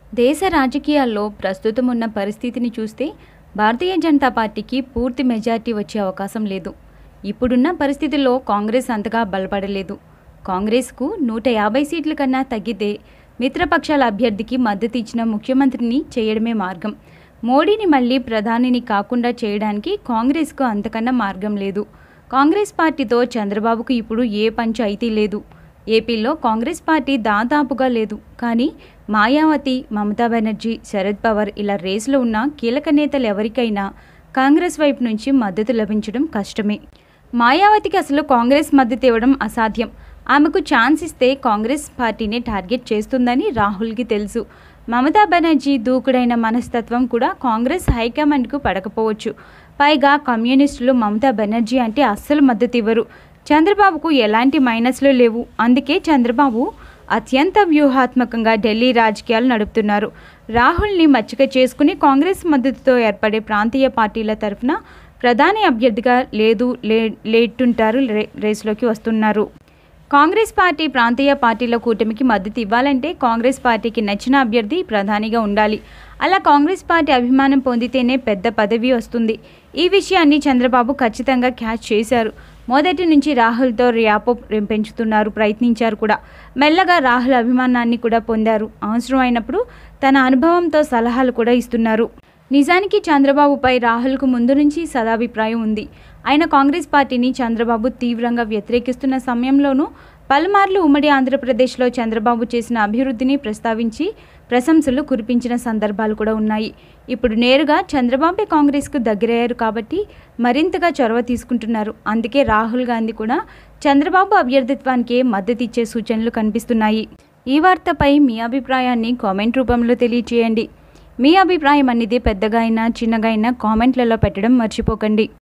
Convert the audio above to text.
దేశ రాజకీయాల్లో ప్రస్తుతం ఉన్న పరిస్థితిని చూస్తే భారతీయ జనతా పార్టీకి పూర్తి మెజార్టీ వచ్చే అవకాశం లేదు ఇప్పుడున్న పరిస్థితుల్లో కాంగ్రెస్ అంతగా బలపడలేదు కాంగ్రెస్కు నూట యాభై సీట్ల కన్నా తగ్గితే మిత్రపక్షాల అభ్యర్థికి మద్దతు ఇచ్చిన ముఖ్యమంత్రిని చేయడమే మార్గం మోడీని మళ్ళీ ప్రధానిని కాకుండా చేయడానికి కాంగ్రెస్కు అంతకన్నా మార్గం లేదు కాంగ్రెస్ పార్టీతో చంద్రబాబుకు ఇప్పుడు ఏ పంచాయితీ లేదు ఏపీలో కాంగ్రెస్ పార్టీ దాదాపుగా లేదు కానీ మాయావతి మమతా బెనర్జీ శరద్ పవార్ ఇలా రేసులో ఉన్న కీలక నేతలు ఎవరికైనా కాంగ్రెస్ వైపు నుంచి మద్దతు లభించడం కష్టమే మాయావతికి అసలు కాంగ్రెస్ మద్దతు ఇవ్వడం అసాధ్యం ఆమెకు ఛాన్స్ ఇస్తే కాంగ్రెస్ పార్టీని టార్గెట్ చేస్తుందని రాహుల్కి తెలుసు మమతా బెనర్జీ దూకుడైన మనస్తత్వం కూడా కాంగ్రెస్ హైకమాండ్కు పడకపోవచ్చు పైగా కమ్యూనిస్టులు మమతా బెనర్జీ అంటే అస్సలు మద్దతు ఇవ్వరు చంద్రబాబుకు ఎలాంటి మైనస్లు లేవు అందుకే చంద్రబాబు అత్యంత వ్యూహాత్మకంగా ఢిల్లీ రాజకీయాలు నడుపుతున్నారు రాహుల్ని మచ్చిక చేసుకుని కాంగ్రెస్ మద్దతుతో ఏర్పడే ప్రాంతీయ పార్టీల తరఫున ప్రధాని అభ్యర్థిగా లేదు లే లేటుంటారు రే రేసులోకి వస్తున్నారు కాంగ్రెస్ పార్టీ ప్రాంతీయ పార్టీల కూటమికి మద్దతు ఇవ్వాలంటే కాంగ్రెస్ పార్టీకి నచ్చిన అభ్యర్థి ప్రధానిగా ఉండాలి అలా కాంగ్రెస్ పార్టీ అభిమానం పొందితేనే పెద్ద పదవి వస్తుంది ఈ విషయాన్ని చంద్రబాబు ఖచ్చితంగా క్యాచ్ చేశారు మొదటి నుంచి రాహుల్తో ర్యాపో పెంచుతున్నారు ప్రయత్నించారు కూడా మెల్లగా రాహుల్ అభిమానాన్ని కూడా పొందారు అవసరమైనప్పుడు తన అనుభవంతో సలహాలు కూడా ఇస్తున్నారు నిజానికి చంద్రబాబుపై రాహుల్కు ముందు నుంచి సదాభిప్రాయం ఉంది ఆయన కాంగ్రెస్ పార్టీని చంద్రబాబు తీవ్రంగా వ్యతిరేకిస్తున్న సమయంలోనూ పలుమార్లు ఉమ్మడి ఆంధ్రప్రదేశ్లో చంద్రబాబు చేసిన అభివృద్ధిని ప్రస్తావించి ప్రశంసలు కురిపించిన సందర్భాలు కూడా ఉన్నాయి ఇప్పుడు నేరుగా చంద్రబాబే కాంగ్రెస్కు దగ్గరయ్యారు కాబట్టి మరింతగా చొరవ తీసుకుంటున్నారు అందుకే రాహుల్ గాంధీ కూడా చంద్రబాబు అభ్యర్థిత్వానికి మద్దతు ఇచ్చే సూచనలు కనిపిస్తున్నాయి ఈ వార్తపై మీ అభిప్రాయాన్ని కామెంట్ రూపంలో తెలియచేయండి మీ అభిప్రాయం అనేది పెద్దగా అయినా చిన్నగా అయినా కామెంట్లలో పెట్టడం మర్చిపోకండి